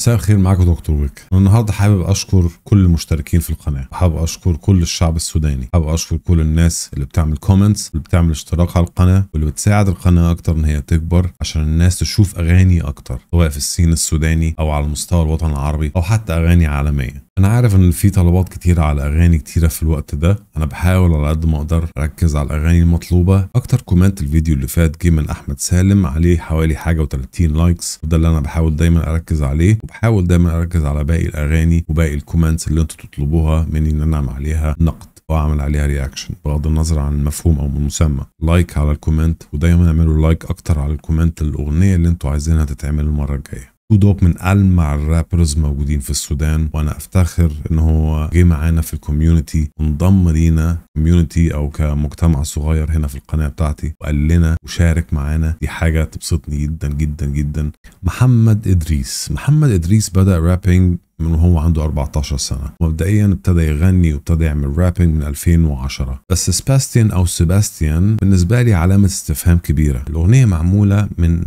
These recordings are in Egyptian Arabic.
مساء الخير معاكم دكتور ويك أنا النهارده حابب اشكر كل المشتركين في القناه وحابب اشكر كل الشعب السوداني حابب اشكر كل الناس اللي بتعمل كومنتس اللي بتعمل اشتراك على القناه واللي بتساعد القناه اكتر ان هي تكبر عشان الناس تشوف اغاني اكتر سواء في السين السوداني او على مستوى الوطن العربي او حتى اغاني عالميه انا عارف ان في طلبات كتيره على اغاني كتيره في الوقت ده انا بحاول على قد ما اقدر اركز على الاغاني المطلوبه اكتر كومنت الفيديو اللي فات جه من احمد سالم عليه حوالي حاجه و30 لايكس وده اللي انا بحاول دايما اركز عليه وبحاول دايما اركز على باقي الاغاني وباقي الكومنتس اللي انتوا تطلبوها مني ان انا اعمل عليها نقد واعمل عليها رياكشن بغض النظر عن المفهوم او المسمى لايك على الكومنت ودايما اعملوا لايك اكتر على الكومنت الاغنيه اللي انتوا عايزينها تتعمل المره الجايه تو دوب من ألمع الرابرز موجودين في السودان وانا افتخر ان هو جه معانا في الكوميونتي وانضم لينا كوميونتي او كمجتمع صغير هنا في القناه بتاعتي وقال لنا وشارك معانا دي حاجه تبسطني جدا جدا جدا محمد ادريس محمد ادريس بدا رابينج من وهو عنده 14 سنة مبدئيا ابتدى يغني وابتدى يعمل رابينج من 2010 بس سباستيان أو سيباستيان بالنسبة لي علامة استفهام كبيرة الأغنية معمولة من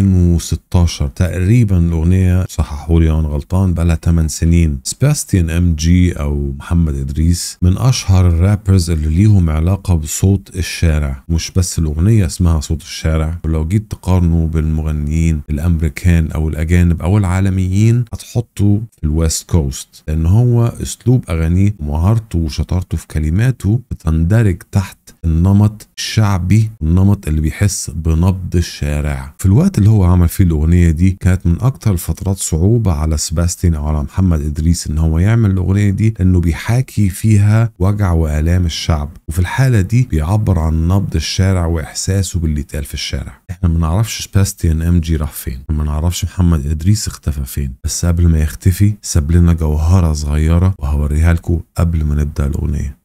2016 تقريبا الأغنية صححوا لي لو أنا غلطان بقى لها 8 سنين سباستيان ام جي أو محمد إدريس من أشهر الرابرز اللي ليهم علاقة بصوت الشارع مش بس الأغنية اسمها صوت الشارع ولو جيت تقارنه بالمغنيين الأمريكان أو الأجانب أو العالميين هتحطه في الويست كوست لان هو اسلوب اغانيه ومهارته وشطارته في كلماته بتندرج تحت النمط الشعبي النمط اللي بيحس بنبض الشارع في الوقت اللي هو عمل فيه الاغنيه دي كانت من اكتر الفترات صعوبه على سباستين او على محمد ادريس ان هو يعمل الاغنيه دي لانه بيحاكي فيها وجع والام الشعب وفي الحاله دي بيعبر عن نبض الشارع واحساسه باللي اتقال في الشارع احنا ما نعرفش سباستيان ام جي راح فين ما نعرفش محمد ادريس اختفى فين بس قبل ما يختفي ساب لنا جوهره صغيره وهوريها لكم قبل ما نبدا الاغنيه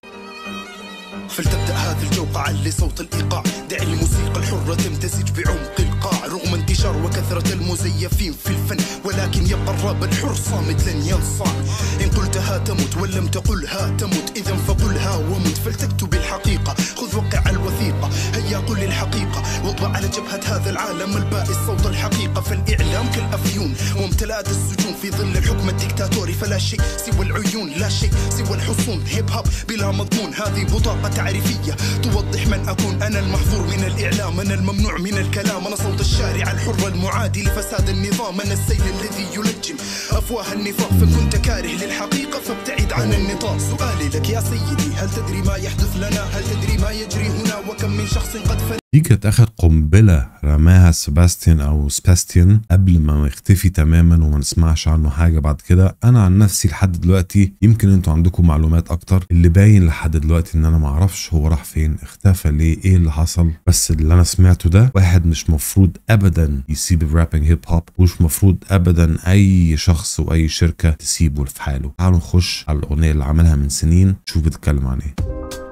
فلتبدأ هذه الجوقة لصوت الإيقاع دع الموسيقى الحرة تمتزج بعمق القاع رغم انتشار وكثرة المزيفين في الفن ولكن يبقى الراب الحر صامت لن ينصاع إن قلتها تمت ولم تقلها تمت إذا فقلها ومت فلتكتب الحقيقة خذ وقع الوثيقة هيا قل الحقيقة واضع على جبهة هذا العالم البائس صوت الحقيقة فالإعلام كالأفيون وامتلأت السجون في ظل الحكم الدكتاتوري فلا شيء سوى العيون لا شيء سوى الحصون هيب هاب بلا مضمون هذه بطاقة تعريفية توضح من أكون أنا المحظور من الإعلام أنا الممنوع من الكلام أنا صوت الشارع الحر المعادي لفساد النظام أنا السيل الذي يلجم أفواه النفاق فإن كنت كاره للحقيقة فابتعد عن النطاق سؤالي لك يا سيدي هل تدري ما يحدث لنا هل تدري ما يجري هنا وكم من شخص قد فنى دي كانت اخر قنبله رماها سباستيان او سباستيان قبل ما يختفي تماما وما نسمعش عنه حاجه بعد كده انا عن نفسي لحد دلوقتي يمكن انتوا عندكم معلومات اكتر اللي باين لحد دلوقتي ان انا ما اعرفش هو راح فين اختفى ليه ايه اللي حصل بس اللي انا سمعته ده واحد مش مفروض ابدا يسيب الرابنج هيب هوب ومش مفروض ابدا اي شخص واي شركه تسيبه في حاله تعالوا نخش على الاغنيه اللي عملها من سنين شوف بتتكلم عن ايه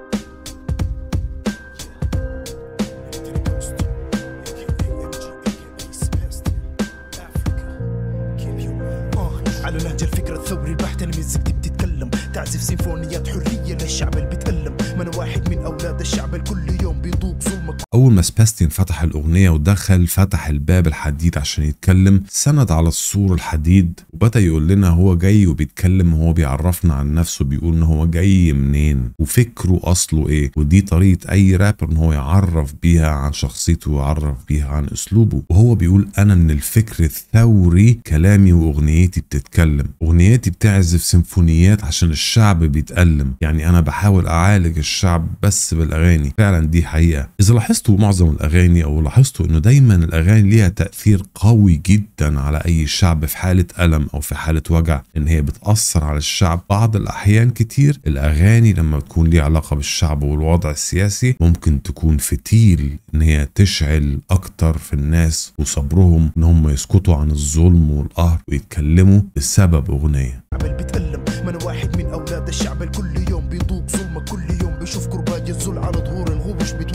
آه، على نهج الفكر الثوري البحت انا مزيكتي بتتكلم تعزف سيمفونيات حريه للشعب اللي بيتألم ما انا واحد من اولاد الشعب الكل يوم بيذوق ظلمك اول ما سباستيان فتح الاغنيه ودخل فتح الباب الحديد عشان يتكلم سند على السور الحديد وبدا يقول لنا هو جاي وبيتكلم وهو بيعرفنا عن نفسه بيقول ان هو جاي منين وفكره اصله ايه ودي طريقه اي رابر ان هو يعرف بيها عن شخصيته ويعرف بيها عن اسلوبه وهو بيقول انا من الفكر الثوري كلامي واغنيتي بتتكلم اغنيتي بتعزف سيمفونيات عشان الشعب بيتألم يعني انا بحاول اعالج الشعب بس بالاغاني فعلا دي حقيقه اذا لاحظتوا معظم الاغاني او لاحظتوا انه دايما الاغاني ليها تاثير قوي جدا على اي شعب في حاله الم او في حاله وجع ان هي بتاثر على الشعب بعض الاحيان كتير الاغاني لما بتكون ليها علاقه بالشعب والوضع السياسي ممكن تكون فتيل ان هي تشعل اكتر في الناس وصبرهم ان هم يسكتوا عن الظلم والقهر ويتكلموا بسبب اغنيه الشعب اللي بيتألم ما انا واحد من اولاد الشعب الكل يوم بيذوق ظلمك كل يوم بيشوف كرباج الذل على ظهور الغبش بيتوسل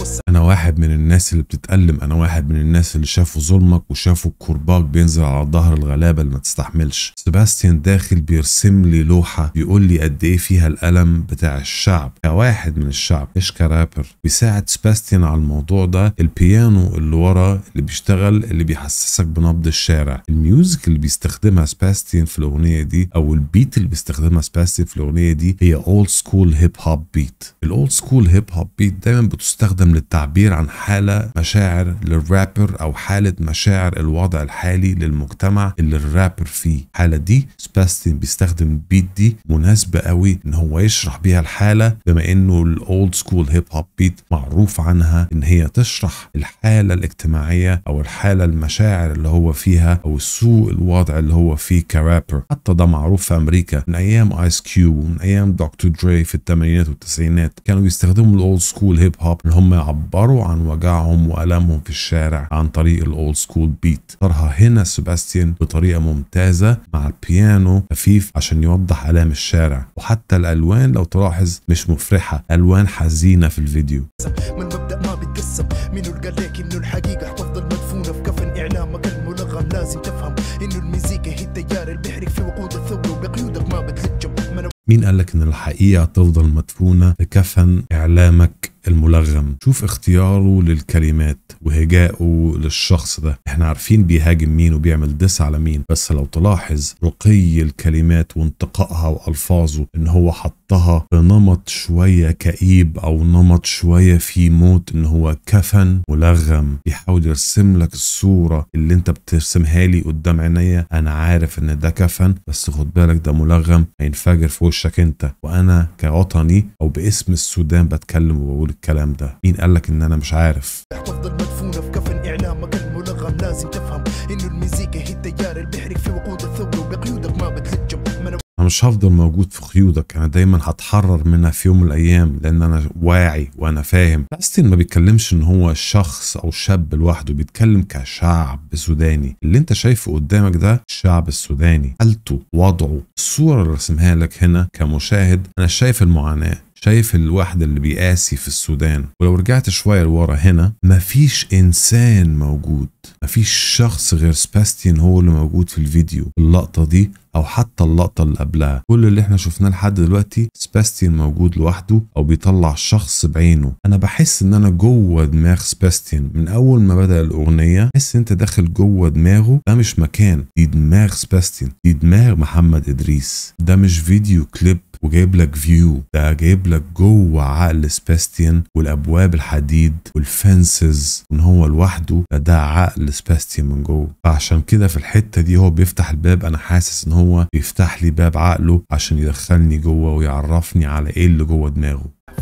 بس انا واحد من الناس اللي بتتألم انا واحد من الناس اللي شافوا ظلمك وشافوا الكرباج بينزل على ظهر الغلابه اللي ما تستحملش سيباستيان داخل بيرسم لي لوحه بيقول لي قد ايه فيها الالم بتاع الشعب كواحد من الشعب مش كرابر بيساعد سباستيان على الموضوع ده البيانو اللي ورا اللي بيشتغل اللي بيحسسك بنبض الشارع الميوزك اللي بيستخدمها سباستيان في الاغنيه دي او البيت اللي بيستخدمها سباستيان في الاغنيه دي هي اولد سكول هيب هوب بيت الاولد سكول هيب هوب بيت دايما بتستخدم للتعبير عن حاله مشاعر للرابر او حاله مشاعر الوضع الحالي للمجتمع اللي الرابر فيه الحاله دي سباستيان بيستخدم البيت دي مناسبه قوي ان هو يشرح بيها الحاله بما انه الاولد سكول هيب هوب بيت معروف عنها ان هي تشرح الحاله الاجتماعيه او الحاله المشاعر اللي هو فيها او سوء الوضع اللي هو فيه كرابر حتى ده معروف في امريكا من ايام ايس كيوب ومن ايام دكتور دري في الثمانينات والتسعينات كانوا بيستخدموا الاولد سكول هيب هوب ان هم يعبروا عن وجعهم والامهم في الشارع عن طريق الاولد سكول بيت اختارها هنا سيباستيان بطريقه ممتازه مع البيانو خفيف عشان يوضح الام الشارع وحتى الالوان لو تلاحظ مش مفرحه الوان حزينه في الفيديو من مبدأ ما بيتقسم مين اللي قال لك انه الحقيقة حتفضل مدفونة في كفن اعلامك الملغم لازم تفهم انه المزيكا هي التيار اللي بيحرق في وقود الثورة وبقيودك ما بتلجم من مين قالك ان الحقيقة تفضل مدفونة بكفن اعلامك الملغم شوف اختياره للكلمات وهجائه للشخص ده احنا عارفين بيهاجم مين وبيعمل دس على مين بس لو تلاحظ رقي الكلمات وانتقائها والفاظه ان هو حطها بنمط شوية كئيب او نمط شوية في موت ان هو كفن ملغم بيحاول يرسم لك الصورة اللي انت بترسمها لي قدام عينيا انا عارف ان ده كفن بس خد بالك ده ملغم هينفجر في وشك انت وانا كوطني او باسم السودان بتكلم وبقول الكلام ده مين قالك ان انا مش عارف حتفضل مدفونة في كفن اعلامك الملغم لازم تفهم انه المزيكا هي التيار اللي بيحرق في وقود الثورة وبقيودك ما بتلجم من انا مش هفضل موجود في قيودك انا دايما هتحرر منها في يوم من الايام لان انا واعي وانا فاهم باستين ما بيتكلمش ان هو شخص او شاب لوحده بيتكلم كشعب سوداني اللي انت شايفه قدامك ده الشعب السوداني حالته وضعه الصوره اللي رسمها لك هنا كمشاهد انا شايف المعاناه شايف الواحد اللي بيقاسي في السودان ولو رجعت شوية لورا هنا مفيش إنسان موجود مفيش شخص غير سباستيان هو اللي موجود في الفيديو اللقطة دي أو حتى اللقطة اللي قبلها كل اللي احنا شفناه لحد دلوقتي سباستيان موجود لوحده أو بيطلع شخص بعينه أنا بحس إن أنا جوه دماغ سباستيان من أول ما بدأ الأغنية بحس أنت داخل جوه دماغه ده مش مكان دي دماغ سباستيان دي دماغ محمد إدريس ده مش فيديو كليب وجايب لك فيو ده جايب لك جوه عقل سباستيان والابواب الحديد والفنسز وان هو لوحده ده, ده عقل سباستيان من جوه فعشان كده في الحته دي هو بيفتح الباب انا حاسس ان هو بيفتح لي باب عقله عشان يدخلني جوه ويعرفني على ايه اللي جوه دماغه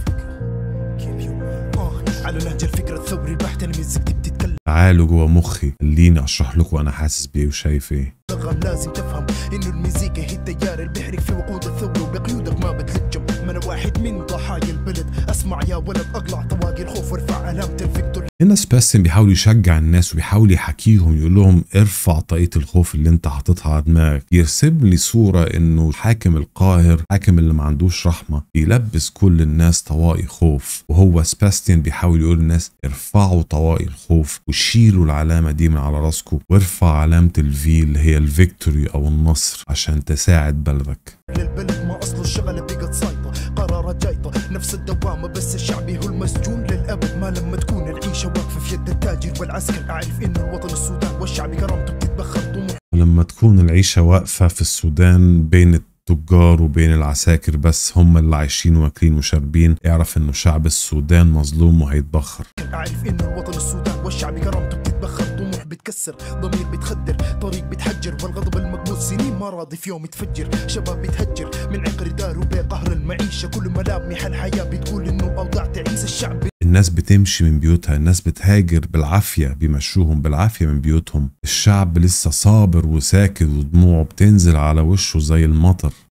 آه على نهج الفكرة الثوري البحت المزيك دي بتتكلم تعالوا جوه مخي خليني اشرح لكم انا حاسس بايه وشايف ايه ملغم لازم تفهم انه المزيكا هي التيار اللي بيحرق في وقود الثورة وبقيودك ما بتلجم ما انا واحد من ضحايا البلد اسمع يا ولد اقلع طواقي الخوف وارفع علامة الفيكتور هنا سباستيان بيحاول يشجع الناس وبيحاول يحكيهم يقول لهم ارفع طاقية الخوف اللي انت حاططها على دماغك يرسم لي صورة انه الحاكم القاهر حاكم اللي ما عندوش رحمة بيلبس كل الناس طواقي خوف وهو سباستيان بيحاول يقول للناس ارفعوا طواقي الخوف وشيلوا العلامة دي من على راسكم وارفع علامة الفي اللي هي الفيكتوري او النصر عشان تساعد بلدك للبلد ما اصله الشغله بقت سايطه قرارات جايطه نفس الدوامه بس الشعبي هو المسجون للابد ما لما تكون العيشه واقفه في يد التاجر والعسكر اعرف انه الوطن السودان والشعب كرامته بتتبخر طموح لما تكون العيشة واقفة في السودان بين التجار وبين العساكر بس هم اللي عايشين واكلين وشاربين اعرف انه شعب السودان مظلوم وهيتبخر اعرف انه الوطن السودان والشعب كرامته بتتبخر طموح بتكسر ضمير بتخدر طريق بتحجر والغضب المكبوت سنين ما راضي في يوم يتفجر شباب بتهجر من عقر دار وبقهر المعيشه كل ملامح الحياه بتقول انه الاوضاع تعيس الشعب الناس بتمشي من بيوتها الناس بتهاجر بالعافية بيمشوهم بالعافية من بيوتهم الشعب لسه صابر وساكت ودموعه بتنزل على وشه زي المطر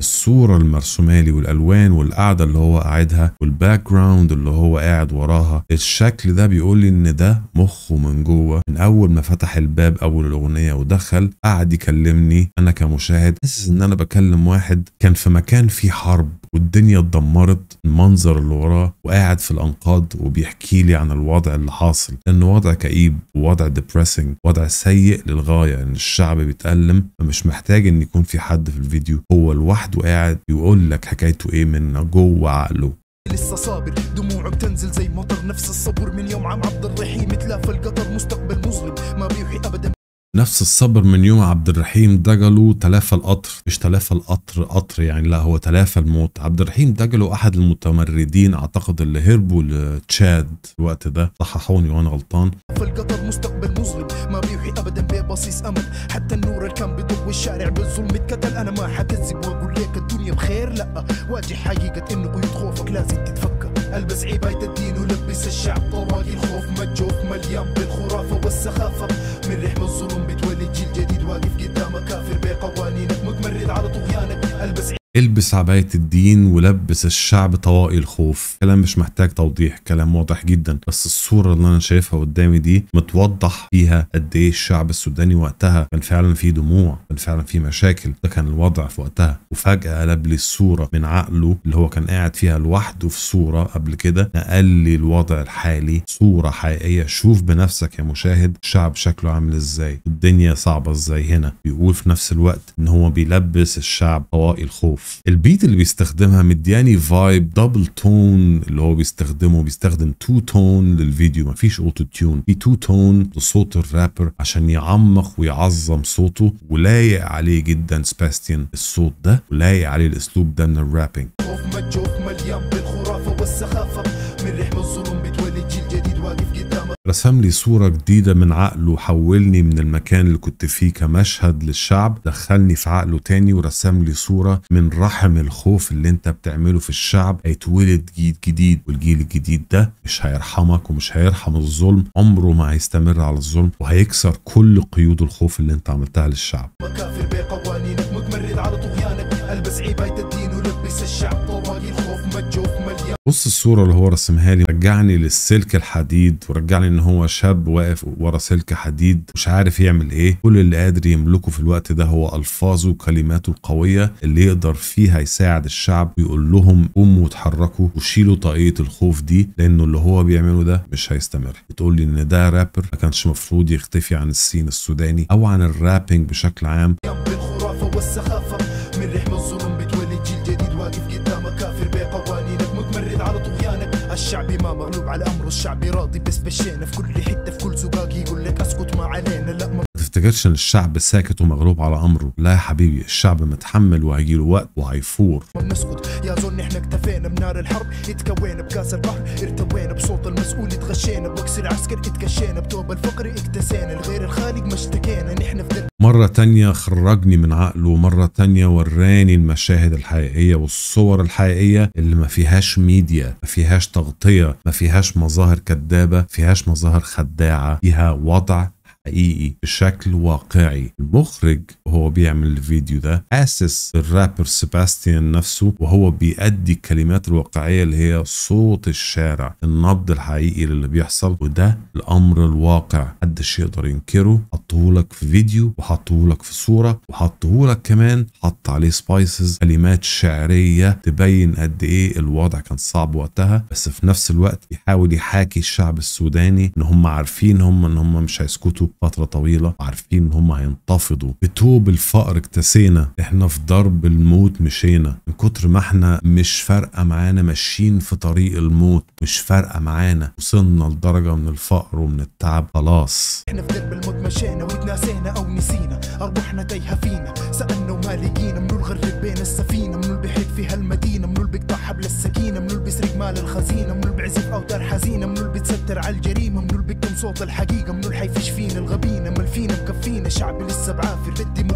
الصوره المرسومه لي والالوان والقعده اللي هو قاعدها والباك جراوند اللي هو قاعد وراها الشكل ده بيقول لي ان ده مخه من جوه من اول ما فتح الباب اول الاغنيه ودخل قعد يكلمني انا كمشاهد حاسس ان انا بكلم واحد كان في مكان فيه حرب والدنيا اتدمرت المنظر اللي وراه وقاعد في الانقاض وبيحكي لي عن الوضع اللي حاصل لانه وضع كئيب ووضع ديبريسنج وضع سيء للغايه ان الشعب بيتالم فمش محتاج ان يكون في حد في الفيديو هو لوحده قاعد بيقول لك حكايته ايه من جوه عقله لسه صابر دموعه بتنزل زي مطر نفس الصبر من يوم عم عبد الرحيم تلافى القطر مستقبل مظلم ما بيوحي ابدا نفس الصبر من يوم عبد الرحيم دجلو تلافى القطر مش تلافى القطر قطر يعني لا هو تلافى الموت عبد الرحيم دجلو احد المتمردين اعتقد اللي هربوا لتشاد الوقت ده صححوني وانا غلطان في القطر مستقبل مظلم ما بيوحي ابدا ببصيص امل حتى النور اللي كان بيضوي الشارع بالظلم اتقتل انا ما حكذب واقول لك الدنيا بخير لا واجه حقيقه انه قيود خوفك لازم تتفكر البس عباية الدين ولبس الشعب طواقي الخوف مجوف مليان بالخرافه والسخافه من رحم الظلم بتولد جيل جديد واقف قدامك كافر بقوانينك متمرد على طغيانك البس البس عباية الدين ولبس الشعب طواقي الخوف كلام مش محتاج توضيح كلام واضح جدا بس الصورة اللي أنا شايفها قدامي دي متوضح فيها قد إيه الشعب السوداني وقتها كان فعلا في دموع كان فعلا في مشاكل ده كان الوضع في وقتها وفجأة قلب لي الصورة من عقله اللي هو كان قاعد فيها لوحده في صورة قبل كده نقل لي الوضع الحالي صورة حقيقية شوف بنفسك يا مشاهد الشعب شكله عامل إزاي الدنيا صعبة إزاي هنا بيقول في نفس الوقت إن هو بيلبس الشعب طواقي الخوف البيت اللي بيستخدمها مدياني فايب دبل تون اللي هو بيستخدمه بيستخدم تو تون للفيديو مفيش اوتو تيون في تو تون لصوت الرابر عشان يعمق ويعظم صوته ولايق عليه جدا سباستيان الصوت ده ولايق عليه الاسلوب ده من الرابينج خوف مجوف مليان بالخرافه والسخافه من رحم الظلم بتولد جيل جديد واقف قدامك رسم لي صورة جديدة من عقله حولني من المكان اللي كنت فيه كمشهد للشعب دخلني في عقله تاني ورسم لي صورة من رحم الخوف اللي انت بتعمله في الشعب هيتولد جيل جديد والجيل الجديد ده مش هيرحمك ومش هيرحم الظلم عمره ما هيستمر على الظلم وهيكسر كل قيود الخوف اللي انت عملتها للشعب كافر بقوانينك متمرد على طغيانك البس عباية الدين ولبس الشعب طواقي الخوف مجوف مليان بص الصورة اللي هو رسمها لي رجعني للسلك الحديد ورجعني ان هو شاب واقف ورا سلك حديد مش عارف يعمل ايه كل اللي قادر يملكه في الوقت ده هو الفاظه وكلماته القوية اللي يقدر فيها يساعد الشعب ويقول لهم قوموا واتحركوا وشيلوا طاقية الخوف دي لانه اللي هو بيعمله ده مش هيستمر بتقول لي ان ده رابر ما كانش مفروض يختفي عن السين السوداني او عن الرابينج بشكل عام بالخرافه والسخافه من رحم الظلم بتولد جيل جديد واقف قدامك كافر بقوانينك متمرد على طغيانك الشعب ما مغلوب على امره الشعب راضي بس بشينا في كل حته في كل زقاق يقول لك اسكت ما علينا لا ما ما تفتكرش ان الشعب ساكت ومغلوب على امره لا يا حبيبي الشعب متحمل وهيجيله وقت وهيفور ما بنسكت يا زول احنا اكتفينا بنار الحرب اتكوينا بكاس البحر ارتوينا بصوت المسؤول اتغشينا بوكس العسكر اتكشينا بتوب الفقر اكتسينا الغير الخالق ما اشتكينا نحن في درب مرة تانية خرجني من عقله مرة تانية وراني المشاهد الحقيقية والصور الحقيقية اللي ما فيهاش ميديا ما فيهاش تغطية ما فيهاش مظاهر كدابة ما فيهاش مظاهر خداعة فيها وضع حقيقي بشكل واقعي المخرج وهو بيعمل الفيديو ده حاسس الرابر سيباستيان نفسه وهو بيأدي الكلمات الواقعية اللي هي صوت الشارع النبض الحقيقي للي بيحصل وده الأمر الواقع محدش يقدر ينكره حطهولك في فيديو وحطهولك في صورة وحطهولك كمان حط عليه سبايسز كلمات شعرية تبين قد ايه الوضع كان صعب وقتها بس في نفس الوقت بيحاول يحاكي الشعب السوداني ان هم عارفين هم ان هم مش هيسكتوا فترة طويلة وعارفين ان هم هينتفضوا بتوب الفقر اكتسينا احنا في ضرب الموت مشينا من كتر ما احنا مش فارقة معانا ماشيين في طريق الموت مش فارقة معانا وصلنا لدرجة من الفقر ومن التعب خلاص احنا في درب الموت مشينا وتناسينا او نسينا ارواحنا تايهه فينا سالنا وما لقينا منو الغرب بين السفينه منو اللي بيحيط فيها المدينه منو اللي بيقطع حبل السكينه منو اللي بيسرق مال الخزينه منو اللي بيعزف اوتار حزينه منو اللي بيتستر على الجريمه منو اللي بيكتم صوت الحقيقه منو اللي حيفش فينا الغبينه مال فينا مكفينا شعبي لسه بعافر بدي مقتل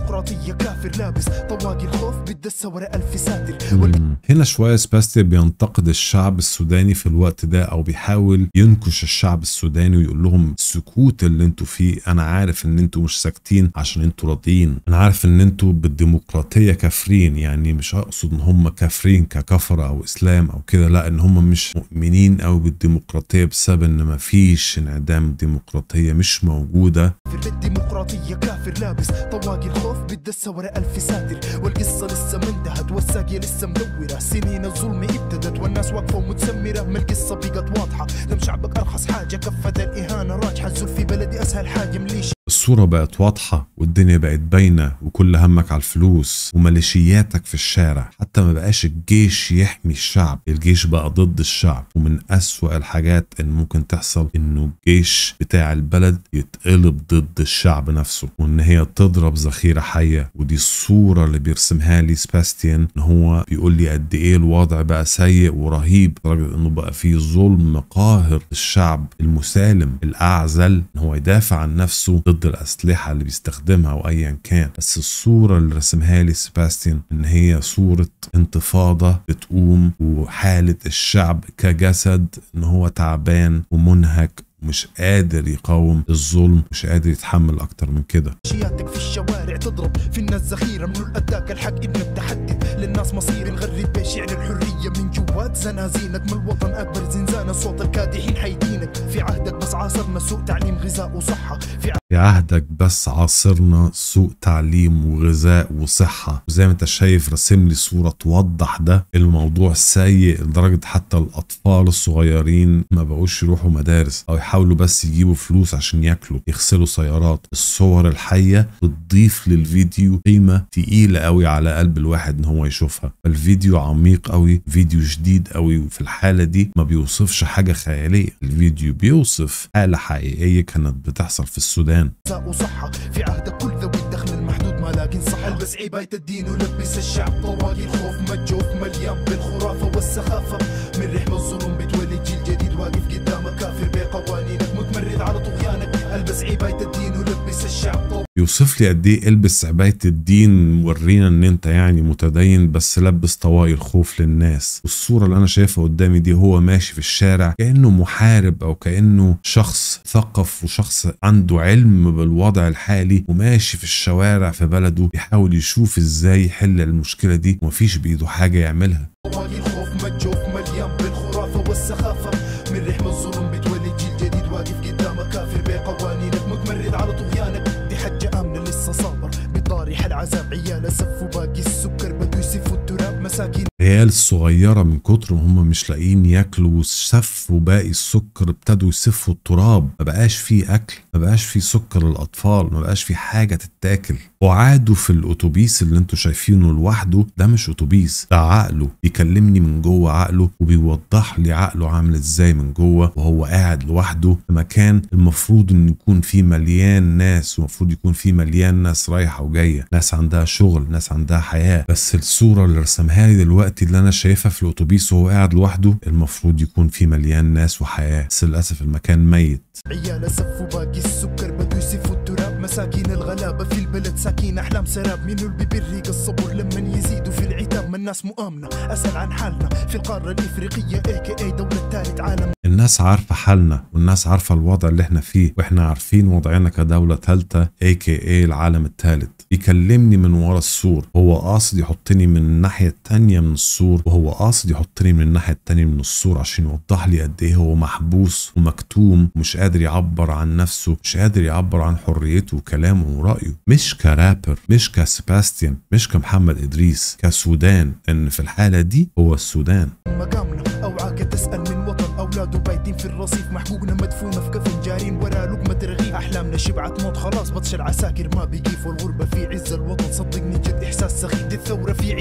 ديمقراطية كافر لابس طواقي الخوف بتدسى ورا ألف ساتر مم. هنا شوية سباستيان بينتقد الشعب السوداني في الوقت ده أو بيحاول ينكش الشعب السوداني ويقول لهم السكوت اللي انتوا فيه أنا عارف إن انتوا مش ساكتين عشان انتوا راضيين أنا عارف إن انتوا بالديمقراطية كافرين يعني مش أقصد إن هم كافرين ككفرة أو إسلام أو كده لا إن هم مش مؤمنين أوي بالديمقراطية بسبب إن مفيش انعدام الديمقراطية مش موجودة كافر بالديمقراطية كافر لابس طواقي الخوف بتدسى ورا ألف ساتر والقصة لسه ما انتهت والساقية لسه مدورة سنين الظلم ابتدت والناس واقفة ومتسمرة ما القصة بقت واضحة دم شعبك أرخص حاجة كفة الإهانة راجحة الزول في بلدي أسهل حاجة مليش الصورة بقت واضحة والدنيا بقت باينة وكل همك على الفلوس وميليشياتك في الشارع حتى ما بقاش الجيش يحمي الشعب الجيش بقى ضد الشعب ومن أسوأ الحاجات اللي ممكن تحصل إنه الجيش بتاع البلد يتقلب ضد الشعب نفسه وإن هي تضرب ذخيرة حية ودي الصورة اللي بيرسمها لي سباستيان إن هو بيقول لي قد إيه الوضع بقى سيء ورهيب لدرجة إنه بقى فيه ظلم قاهر للشعب المسالم الأعزل إن هو يدافع عن نفسه ضد الأسلحة اللي بيستخدمها أو أيا كان بس الصورة اللي رسمها لي سباستيان إن هي صورة انتفاضة بتقوم وحالة الشعب كجسد إن هو تعبان ومنهك مش قادر يقاوم الظلم مش قادر يتحمل أكتر من كده ميليشياتك في الشوارع تضرب في الناس ذخيرة من الأداك الحق ابنك تحدد للناس مصير نغرد بشعر الحرية من جوات زنازينك من الوطن أكبر زنزانة صوت الكادحين حيدينك في عهدك بس عاصرنا سوء تعليم غذاء وصحة في في عهدك بس عاصرنا سوء تعليم وغذاء وصحة وزي ما انت شايف رسم لي صورة توضح ده الموضوع سيء لدرجة حتى الأطفال الصغيرين ما بقوش يروحوا مدارس أو يحاولوا بس يجيبوا فلوس عشان ياكلوا يغسلوا سيارات الصور الحية بتضيف للفيديو قيمة تقيلة قوي على قلب الواحد ان هو يشوفها الفيديو عميق قوي فيديو شديد قوي وفي الحالة دي ما بيوصفش حاجة خيالية الفيديو بيوصف حالة حقيقية كانت بتحصل في السودان غذاء وصحة في عهدك كل ذوي الدخل المحدود ما لكن صح البس عباية الدين ولبس الشعب طواقي الخوف مجوف مليان بالخرافة والسخافة من رحم الظلم بتولد جيل جديد واقف قدامك كافر بقوانينك متمرد على طغيانك البس عباية الدين ولبس الشعب طواقي يوصف لي قد ايه البس عباية الدين ورينا ان انت يعني متدين بس لبس طواقي الخوف للناس والصورة اللي انا شايفها قدامي دي هو ماشي في الشارع كأنه محارب او كأنه شخص ثقف وشخص عنده علم بالوضع الحالي وماشي في الشوارع في بلده بيحاول يشوف ازاي يحل المشكلة دي ومفيش بايده حاجة يعملها طواقي الخوف مجوف مليان بالخرافة والسخافة من رحم الظلم بتولد جيل جديد واقف قدامك كافر بقوانينك متمرد على طغيانك دي حجة آمنة لسه صابر بطارح العذاب عيال سفوا باقي السكر بدو يسفوا التراب مساكين عيال صغيرة من كتر ما هم مش لاقيين ياكلوا وسفوا باقي السكر ابتدوا يسفوا التراب ما بقاش فيه أكل ما بقاش فيه سكر للأطفال ما بقاش فيه حاجة تتاكل وعادوا في الأتوبيس اللي انتوا شايفينه لوحده ده مش أتوبيس ده عقله بيكلمني من جوه عقله وبيوضح لي عقله عامل ازاي من جوه وهو قاعد لوحده في مكان المفروض ان يكون فيه مليان ناس ومفروض يكون فيه مليان ناس رايحة وجاية ناس عندها شغل ناس عندها حياة بس الصورة اللي رسمها لي دلوقتي اللي انا شايفها في الاتوبيس وهو قاعد لوحده المفروض يكون فيه مليان ناس وحياة بس للأسف المكان ميت عيال سفوا باقي السكر بدو يسفوا التراب مساكين الغلابة في البلد ساكين أحلام سراب مين اللي بيبرق الصبر لما يزيدوا في العتاب ما الناس مؤامنة أسأل عن حالنا في القارة الإفريقية اي كي اي دولة ثالث عالم الناس عارفة حالنا والناس عارفة الوضع اللي احنا فيه واحنا عارفين وضعنا كدولة ثالثة اي كي اي العالم الثالث يكلمني من ورا السور هو قاصد يحطني من الناحية التانية من السور وهو قاصد يحطني من الناحية التانية من السور عشان يوضح لي قد ايه هو محبوس ومكتوم ومش قادر يعبر عن نفسه مش قادر يعبر عن حريته وكلامه ورأيه مش كرابر مش كسباستيان مش كمحمد إدريس كسودان ان في الحالة دي هو السودان مقامنا أوعاك تسأل من وطن أولاده بايتين في الرصيف محقوقنا مدفونة في كفن جارين ورا لقمة رغيف أحلامنا شبعت موت خلاص بطش العساكر ما بيجيف والغربة في عز الوطن صدقني جد إحساس سخيف دي الثورة في عز الع...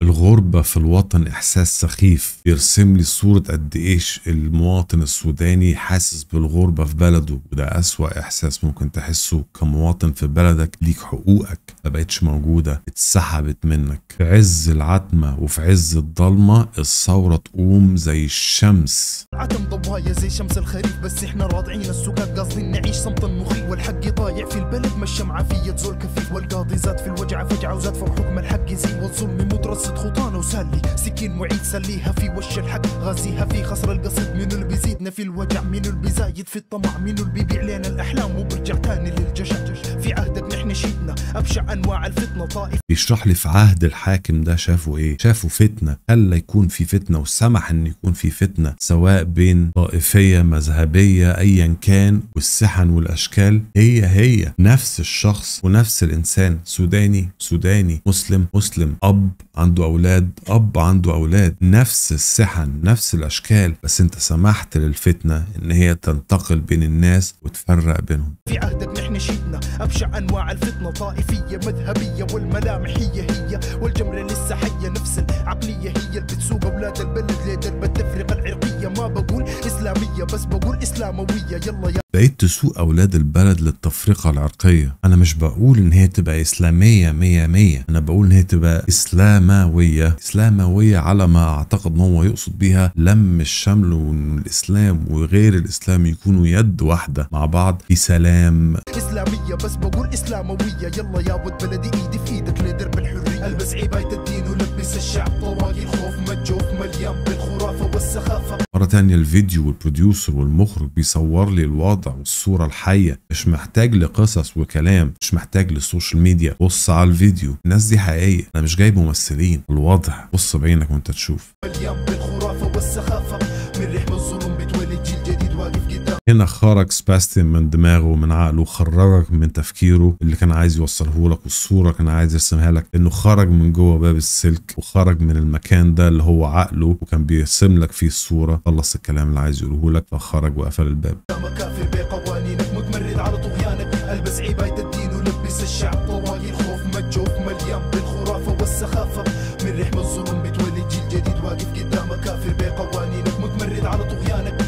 الغربة في الوطن إحساس سخيف يرسم لي صورة قد إيش المواطن السوداني حاسس بالغربة في بلده وده أسوأ إحساس ممكن تحسه كمواطن في بلدك ليك حقوقك ما بقتش موجودة اتسحبت منك في عز العتمة وفي عز الضلمة الثورة تقوم زي الشمس عدم ضوايا زي شمس الخريف بس احنا راضعين السكات قاصدين نعيش صمت النخيل والحق ضايع في البلد ما الشمعة في زول كفيف والقاضي زاد في الوجعة فجعة وزاد في حكم الحق يزيد والظلم مترصد خطانه وسلي سكين معيد سليها في وش الحق غازيها في خسر القصيد من اللي بيزيدنا في الوجع من اللي بيزايد في الطمع من اللي بيبيع لنا الاحلام وبرجع تاني للجشع في عهدك نحن شيدنا ابشع انواع الفتنة طائف بيشرح لي في عهد الحاكم ده شافوا ايه شافوا فتنة خلى يكون في فتنة وسمح ان يكون في فتنة سواء بين طائفية مذهبية ايا كان والسحن والاشكال هي هي نفس الشخص ونفس الانسان سوداني سوداني مسلم مسلم اب عنده اولاد اب عنده اولاد نفس السحن نفس الاشكال بس انت سمحت للفتنة ان هي تنتقل بين الناس وتفرق بينهم في عهدك نحن شيدنا ابشع انواع الفتنه طائفيه مذهبيه والملامح هي هي والجمره لسه حيه نفس العقليه هي اللي بتسوق اولاد البلد لدرب التفرقه العرقيه ما بقول اسلاميه بس بقول اسلامويه يلا يا بقيت تسوق أولاد البلد للتفرقة العرقية أنا مش بقول إن هي تبقى إسلامية مية مية أنا بقول إن هي تبقى إسلاموية إسلاموية على ما أعتقد إن هو يقصد بيها لم الشمل وإن الإسلام وغير الإسلام يكونوا يد واحدة مع بعض في سلام اسلاميه بس بقول اسلامويه يلا يا ود بلدي ايدي في ايدك لدرب الحريه البس عبايه الدين ولبس الشعب طواقي الخوف مجوف مليان بالخرافه والسخافه مرة تانية الفيديو والبروديوسر والمخرج بيصور لي الوضع والصورة الحية مش محتاج لقصص وكلام مش محتاج للسوشيال ميديا بص على الفيديو الناس دي حقيقية أنا مش جايب ممثلين الوضع بص بعينك وانت تشوف مليان بالخرافه والسخافه من رحم الظلم بتولد جيل جديد واقف قدام هنا خرج سباستيان من دماغه ومن عقله خرجك من تفكيره اللي كان عايز يوصله لك والصورة كان عايز يرسمها لك انه خرج من جوه باب السلك وخرج من المكان ده اللي هو عقله وكان بيرسم لك فيه الصورة خلص الكلام اللي عايز يقوله لك فخرج وقفل الباب مكافر بقوانينك متمرد على طغيانك البس عباية الدين ولبس الشعب طواقي الخوف مجوف مليان بالخرافة والسخافة من رحم الظلم بتولد جيل جديد واقف قدامك كافر بقوانينك متمرد على طغيانك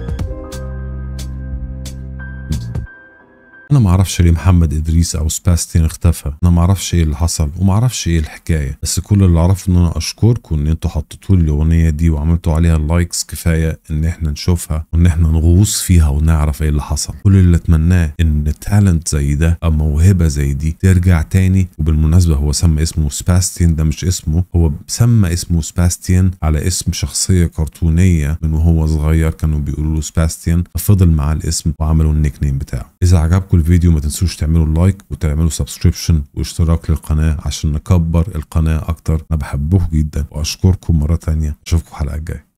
انا ما اعرفش ليه محمد ادريس او سباستيان اختفى انا ما اعرفش ايه اللي حصل وما اعرفش ايه الحكايه بس كل اللي اعرفه ان انا اشكركم ان انتوا حطيتوا لي الاغنيه دي وعملتوا عليها لايكس كفايه ان احنا نشوفها وان احنا نغوص فيها ونعرف ايه اللي حصل كل اللي اتمناه ان تالنت زي ده او موهبه زي دي ترجع تاني وبالمناسبه هو سمى اسمه سباستيان ده مش اسمه هو سمى اسمه سباستيان على اسم شخصيه كرتونيه من وهو صغير كانوا بيقولوا له سباستيان ففضل معاه الاسم وعملوا النيك نيم بتاعه اذا عجبكم الفيديو ما تنسوش تعملوا لايك وتعملوا سبسكريبشن واشتراك للقناه عشان نكبر القناه اكتر انا بحبكم جدا واشكركم مره تانية اشوفكم الحلقه الجايه